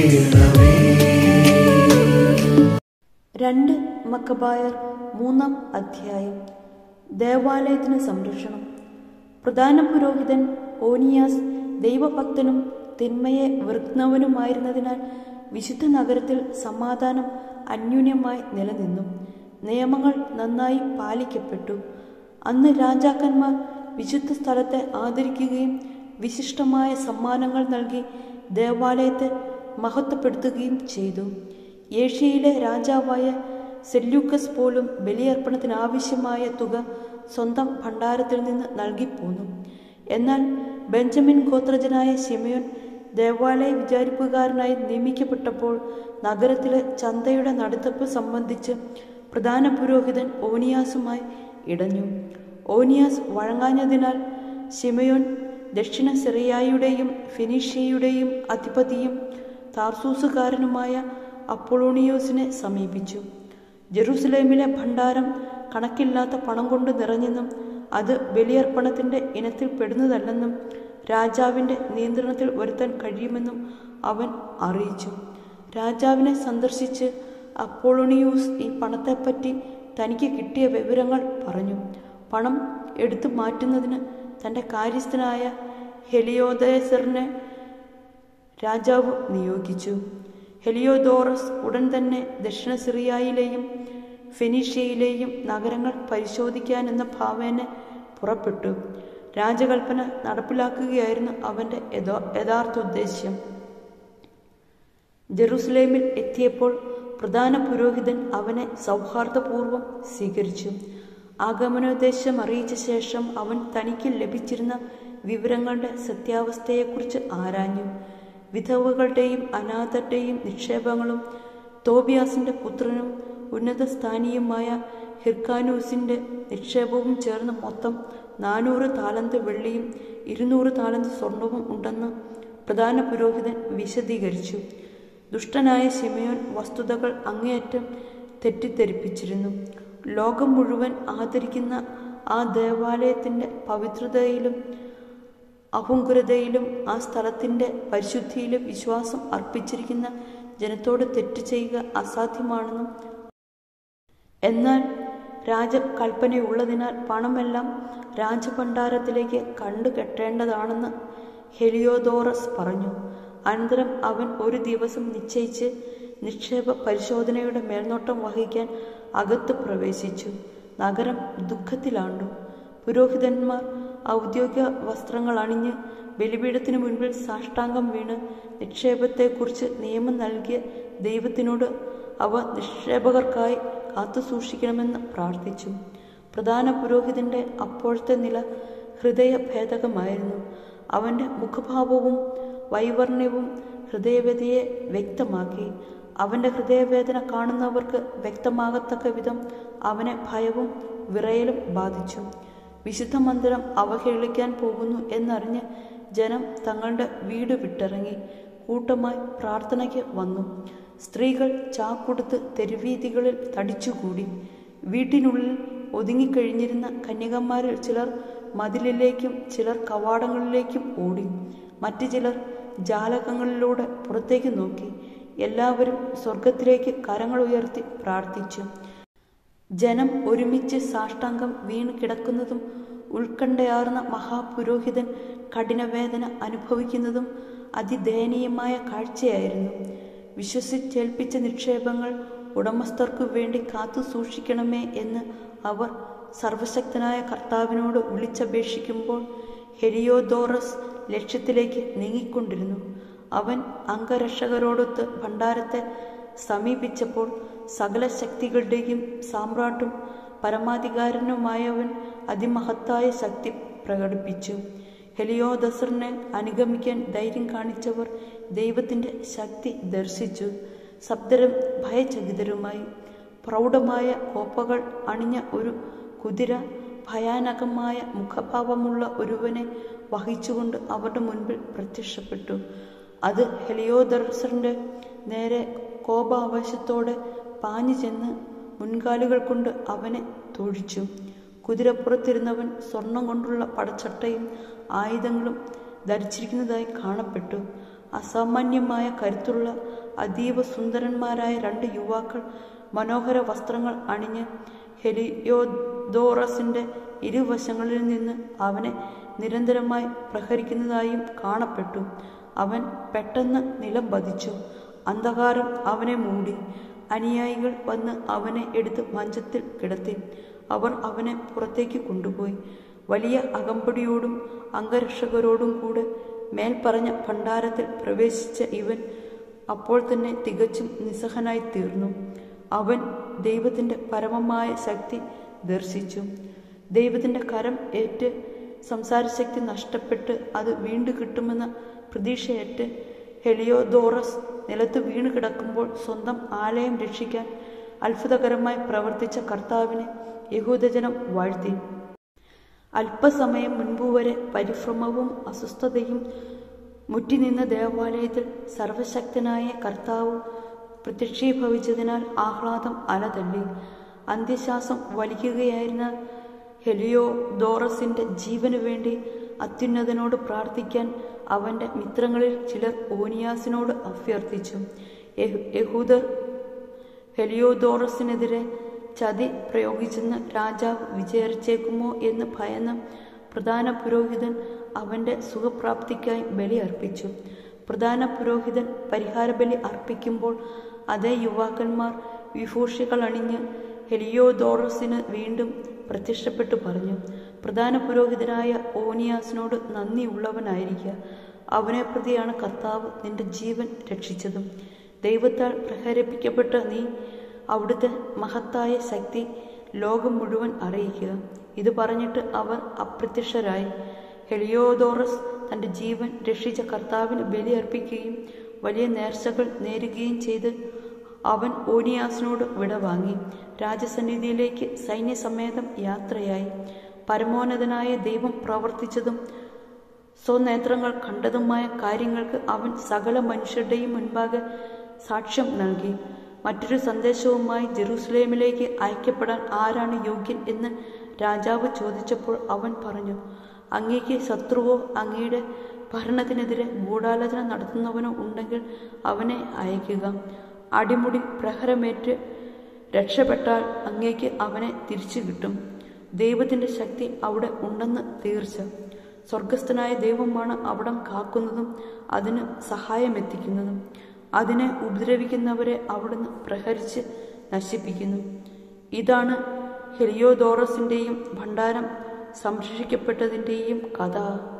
ചെയ്യണമേ രണ്ട് മക്കബായർ മൂന്നാം അധ്യായം ദേവാലയത്തിന് സംരക്ഷണം പ്രധാന പുരോഹിതൻ ഓനിയാസ് ദൈവഭക്തനും തിന്മയെ വെറുക്കുന്നവനുമായിരുന്നതിനാൽ വിശുദ്ധ നഗരത്തിൽ സമാധാനം അന്യൂന്യമായി നിലനിന്നു നിയമങ്ങൾ നന്നായി പാലിക്കപ്പെട്ടു അന്ന് രാജാക്കന്മാർ വിശുദ്ധ സ്ഥലത്തെ ആദരിക്കുകയും വിശിഷ്ടമായ സമ്മാനങ്ങൾ നൽകി ദേവാലയത്തെ മഹത്വപ്പെടുത്തുകയും ചെയ്തു ഏഷ്യയിലെ രാജാവായ സെല്യൂക്കസ് പോലും ബലിയർപ്പണത്തിനാവശ്യമായ തുക സ്വന്തം ഭണ്ഡാരത്തിൽ നിന്ന് നൽകിപ്പോന്നു എന്നാൽ ബെഞ്ചമിൻ ഗോത്രജനായ ശിമയോൻ ദേവാലയ വിചാരിപ്പുകാരനായി നിയമിക്കപ്പെട്ടപ്പോൾ നഗരത്തിലെ ചന്തയുടെ നടത്തിപ്പ് സംബന്ധിച്ച് പ്രധാന പുരോഹിതൻ ഓനിയാസുമായി ഇടഞ്ഞു ഓനിയാസ് വഴങ്ങാഞ്ഞതിനാൽ ശിമയോൻ ദക്ഷിണ സിറിയായുടെയും ഫിനീഷ്യയുടെയും അധിപതിയും താർസൂസുകാരനുമായ അപ്പൊളോണിയോസിനെ സമീപിച്ചു ജെറൂസലേമിലെ ഭണ്ഡാരം കണക്കില്ലാത്ത പണം കൊണ്ട് നിറഞ്ഞെന്നും അത് ബലിയർപ്പണത്തിന്റെ ഇനത്തിൽ പെടുന്നതല്ലെന്നും രാജാവിന്റെ നിയന്ത്രണത്തിൽ വരുത്താൻ കഴിയുമെന്നും അവൻ അറിയിച്ചു രാജാവിനെ സന്ദർശിച്ച് അപ്പോളോണിയൂസ് ഈ പണത്തെപ്പറ്റി തനിക്ക് കിട്ടിയ വിവരങ്ങൾ പറഞ്ഞു പണം എടുത്തു മാറ്റുന്നതിന് തൻ്റെ കാര്യസ്ഥനായ ഹെലിയോദേസറിനെ രാജാവ് നിയോഗിച്ചു ഹെലിയോദോറസ് ഉടൻ തന്നെ ദക്ഷിണ സിറിയയിലെയും ഫെനീഷ്യയിലെയും നഗരങ്ങൾ പരിശോധിക്കാനെന്ന ഭാവേന പുറപ്പെട്ടു രാജകൽപ്പന നടപ്പിലാക്കുകയായിരുന്നു അവൻ്റെ യഥാ- യഥാർത്ഥ ഉദ്ദേശ്യം ജെറുസലേമിൽ എത്തിയപ്പോൾ പ്രധാന പുരോഹിതൻ അവനെ സൗഹാർദ്ദപൂർവ്വം സ്വീകരിച്ചു ആഗമനോദ്ദേശം അറിയിച്ച ശേഷം അവൻ തനിക്ക് ലഭിച്ചിരുന്ന വിവരങ്ങളുടെ സത്യാവസ്ഥയെക്കുറിച്ച് ആരാഞ്ഞു വിധവകളുടെയും അനാഥരുടെയും നിക്ഷേപങ്ങളും തോബിയാസിന്റെ പുത്രനും ഉന്നത സ്ഥാനീയുമായ ഹിർക്കാനൂസിന്റെ നിക്ഷേപവും ചേർന്ന് മൊത്തം നാനൂറ് താലന്ത് വെള്ളിയും ഇരുന്നൂറ് താലന്ത് സ്വർണവും ഉണ്ടെന്ന് പ്രധാന പുരോഹിതൻ വിശദീകരിച്ചു ദുഷ്ടനായ ശിമയോൻ വസ്തുതകൾ അങ്ങേയറ്റം തെറ്റിദ്ധരിപ്പിച്ചിരുന്നു ലോകം മുഴുവൻ ആദരിക്കുന്ന ആ ദേവാലയത്തിന്റെ പവിത്രതയിലും അഹുങ്കുരതയിലും ആ സ്ഥലത്തിന്റെ പരിശുദ്ധിയിലും വിശ്വാസം അർപ്പിച്ചിരിക്കുന്ന ജനത്തോട് തെറ്റ് ചെയ്യുക അസാധ്യമാണെന്നും എന്നാൽ രാജകൽപ്പനയുള്ളതിനാൽ പണമെല്ലാം രാജഭണ്ഡാരത്തിലേക്ക് കണ്ടു കെട്ടേണ്ടതാണെന്ന് ഹെലിയോദോറസ് പറഞ്ഞു അനന്തരം അവൻ ഒരു ദിവസം നിശ്ചയിച്ച് നിക്ഷേപ പരിശോധനയുടെ മേൽനോട്ടം വഹിക്കാൻ അകത്ത് പ്രവേശിച്ചു നഗരം ദുഃഖത്തിലാണ്ടു പുരോഹിതന്മാർ ഔദ്യോഗിക വസ്ത്രങ്ങൾ അണിഞ്ഞ് ബലിപീഠത്തിന് മുൻപിൽ സാഷ്ടാംഗം വീണ് നിക്ഷേപത്തെക്കുറിച്ച് നിയമം നൽകിയ ദൈവത്തിനോട് അവ നിക്ഷേപകർക്കായി കാത്തു സൂക്ഷിക്കണമെന്ന് പ്രാർത്ഥിച്ചു പ്രധാന പുരോഹിതന്റെ അപ്പോഴത്തെ നില ഹൃദയഭേദകമായിരുന്നു അവന്റെ മുഖഭാവവും വൈവർണ്യവും ഹൃദയവേദയെ വ്യക്തമാക്കി അവന്റെ ഹൃദയവേദന കാണുന്നവർക്ക് വ്യക്തമാകത്തക്ക വിധം അവനെ ഭയവും വിറയലും ബാധിച്ചു വിശുദ്ധ മന്ദിരം അവഹേളിക്കാൻ പോകുന്നു എന്നറിഞ്ഞ് ജനം തങ്ങളുടെ വീട് വിട്ടിറങ്ങി കൂട്ടമായി പ്രാർത്ഥനയ്ക്ക് വന്നു സ്ത്രീകൾ ചാക്കൊടുത്ത് തെരുവീതികളിൽ തടിച്ചുകൂടി വീട്ടിനുള്ളിൽ ഒതുങ്ങിക്കഴിഞ്ഞിരുന്ന കന്യകന്മാരിൽ ചിലർ മതിലിലേക്കും ചിലർ കവാടങ്ങളിലേക്കും ഓടി മറ്റു ചിലർ ജാലകങ്ങളിലൂടെ പുറത്തേക്ക് നോക്കി എല്ലാവരും സ്വർഗത്തിലേക്ക് കരങ്ങൾ ഉയർത്തി പ്രാർത്ഥിച്ചു ജനം ഒരുമിച്ച് സാഷ്ടാംഗം വീണ് കിടക്കുന്നതും ഉത്കണ്ഠയാർന്ന മഹാപുരോഹിതൻ കഠിനവേദന അനുഭവിക്കുന്നതും അതിദയനീയമായ കാഴ്ചയായിരുന്നു വിശ്വസിച്ചേൽപ്പിച്ച നിക്ഷേപങ്ങൾ ഉടമസ്ഥർക്കു വേണ്ടി കാത്തു സൂക്ഷിക്കണമേ എന്ന് അവർ സർവശക്തനായ കർത്താവിനോട് വിളിച്ചപേക്ഷിക്കുമ്പോൾ ഹെലിയോദോറസ് ലക്ഷ്യത്തിലേക്ക് നീങ്ങിക്കൊണ്ടിരുന്നു അവൻ അംഗരക്ഷകരോടൊത്ത് ഭണ്ഡാരത്തെ സമീപിച്ചപ്പോൾ സകല ശക്തികളുടെയും സാമ്രാട്ടും പരമാധികാരനുമായവൻ അതിമഹത്തായ ശക്തി പ്രകടിപ്പിച്ചു ഹെലിയോദസറിനെ അനുഗമിക്കാൻ ധൈര്യം കാണിച്ചവർ ദൈവത്തിന്റെ ശക്തി ദർശിച്ചു സബ്ദരും ഭയചകിതരുമായി പ്രൗഢമായ കോപ്പകൾ അണിഞ്ഞ ഒരു കുതിര ഭയാനകമായ മുഖഭാവമുള്ള ഒരുവനെ വഹിച്ചുകൊണ്ട് അവരുടെ മുൻപിൽ പ്രത്യക്ഷപ്പെട്ടു അത് ഹെലിയോദർസറിന്റെ നേരെ കോപാവേശത്തോടെ പാഞ്ഞു ചെന്ന് മുൻകാലുകൾ കൊണ്ട് അവനെ തൊഴിച്ചു കുതിരപ്പുറത്തിരുന്നവൻ സ്വർണം കൊണ്ടുള്ള പടച്ചട്ടയും ആയുധങ്ങളും ധരിച്ചിരിക്കുന്നതായി കാണപ്പെട്ടു അസാമാന്യമായ കരുത്തുള്ള അതീവ സുന്ദരന്മാരായ രണ്ട് യുവാക്കൾ മനോഹര വസ്ത്രങ്ങൾ അണിഞ്ഞ് ഹെലിയോദോറസിന്റെ ഇരുവശങ്ങളിൽ നിന്ന് അവനെ നിരന്തരമായി പ്രഹരിക്കുന്നതായും കാണപ്പെട്ടു അവൻ പെട്ടെന്ന് നിലം പതിച്ചു അന്ധകാരം അവനെ മൂടി അനുയായികൾ വന്ന് അവനെ എടുത്ത് മഞ്ചത്തിൽ കിടത്തി അവർ അവനെ പുറത്തേക്ക് കൊണ്ടുപോയി വലിയ അകമ്പടിയോടും അംഗരക്ഷകരോടും കൂടെ മേൽപ്പറഞ്ഞ ഭണ്ഡാരത്തിൽ പ്രവേശിച്ച ഇവൻ അപ്പോൾ തന്നെ തികച്ചും നിസ്സഹനായി തീർന്നു അവൻ ദൈവത്തിൻ്റെ പരമമായ ശക്തി ദർശിച്ചു ദൈവത്തിൻ്റെ കരം ഏറ്റ് സംസാരശക്തി നഷ്ടപ്പെട്ട് അത് വീണ്ടു കിട്ടുമെന്ന പ്രതീക്ഷയേറ്റ് ഹെലിയോദോറസ് നിലത്ത് വീണു കിടക്കുമ്പോൾ സ്വന്തം ആലയം രക്ഷിക്കാൻ അത്ഭുതകരമായി പ്രവർത്തിച്ച കർത്താവിനെ യഹൂദജനം വാഴ്ത്തി അല്പസമയം മുൻപ് വരെ പരിഭ്രമവും അസ്വസ്ഥതയും മുറ്റിനിന്ന ദേവാലയത്തിൽ സർവശക്തനായ കർത്താവ് പ്രത്യക്ഷീഭവിച്ചതിനാൽ ആഹ്ലാദം അലതള്ളി അന്ത്യശ്വാസം വലിക്കുകയായിരുന്ന ഹെലിയോദോറസിന്റെ ജീവന് വേണ്ടി അത്യുന്നതനോട് പ്രാർത്ഥിക്കാൻ അവന്റെ മിത്രങ്ങളിൽ ചിലർ ഓനിയാസിനോട് അഭ്യർത്ഥിച്ചു യഹൂദർ ഹെലിയോദോറസിനെതിരെ ചതി പ്രയോഗിച്ചെന്ന് രാജാവ് വിചാരിച്ചേക്കുമോ എന്ന് ഭയന്ന് പ്രധാന പുരോഹിതൻ അവന്റെ സുഖപ്രാപ്തിക്കായി ബലി അർപ്പിച്ചു പ്രധാന പുരോഹിതൻ പരിഹാരബലി അർപ്പിക്കുമ്പോൾ അതേ യുവാക്കന്മാർ വിഭൂഷികൾ അണിഞ്ഞ് ഹെലിയോദോറസിന് വീണ്ടും പ്രത്യക്ഷപ്പെട്ടു പറഞ്ഞു പ്രധാന പുരോഹിതനായ ഓനിയാസിനോട് നന്ദിയുള്ളവനായിരിക്കുക അവനെ പ്രതിയാണ് കർത്താവ് നിന്റെ ജീവൻ രക്ഷിച്ചതും ദൈവത്താൽ പ്രഹരിപ്പിക്കപ്പെട്ട നീ അവിടുത്തെ മഹത്തായ ശക്തി ലോകം മുഴുവൻ അറിയിക്കുക ഇത് പറഞ്ഞിട്ട് അവർ അപ്രത്യക്ഷരായി ഹെലിയോദോറസ് തന്റെ ജീവൻ രക്ഷിച്ച കർത്താവിന് ബലിയർപ്പിക്കുകയും വലിയ നേർച്ചകൾ നേരുകയും ചെയ്ത് അവൻ ഓനിയാസിനോട് വിട വാങ്ങി രാജസന്നിധിയിലേക്ക് സൈന്യസമേതം യാത്രയായി പരമോന്നതനായ ദൈവം പ്രവർത്തിച്ചതും സ്വനേത്രങ്ങൾ കണ്ടതുമായ കാര്യങ്ങൾക്ക് അവൻ സകല മനുഷ്യരുടെയും മുൻപാകെ സാക്ഷ്യം നൽകി മറ്റൊരു സന്ദേശവുമായി ജെറൂസലേമിലേക്ക് അയക്കപ്പെടാൻ ആരാണ് യോഗ്യൻ എന്ന് രാജാവ് ചോദിച്ചപ്പോൾ അവൻ പറഞ്ഞു അങ്ങേക്ക് ശത്രുവോ അങ്ങയുടെ ഭരണത്തിനെതിരെ ഗൂഢാലോചന നടത്തുന്നവനോ ഉണ്ടെങ്കിൽ അവനെ അയക്കുക അടിമുടി പ്രഹരമേറ്റ് രക്ഷപ്പെട്ടാൽ അങ്ങേക്ക് അവനെ തിരിച്ചു കിട്ടും ദൈവത്തിൻ്റെ ശക്തി അവിടെ ഉണ്ടെന്ന് തീർച്ച സ്വർഗസ്ഥനായ ദൈവമാണ് അവിടം കാക്കുന്നതും അതിന് സഹായമെത്തിക്കുന്നതും അതിനെ ഉപദ്രവിക്കുന്നവരെ അവിടുന്ന് പ്രഹരിച്ച് നശിപ്പിക്കുന്നു ഇതാണ് ഹെലിയോദോറസിൻ്റെയും ഭണ്ഡാരം സംരക്ഷിക്കപ്പെട്ടതിൻ്റെയും കഥ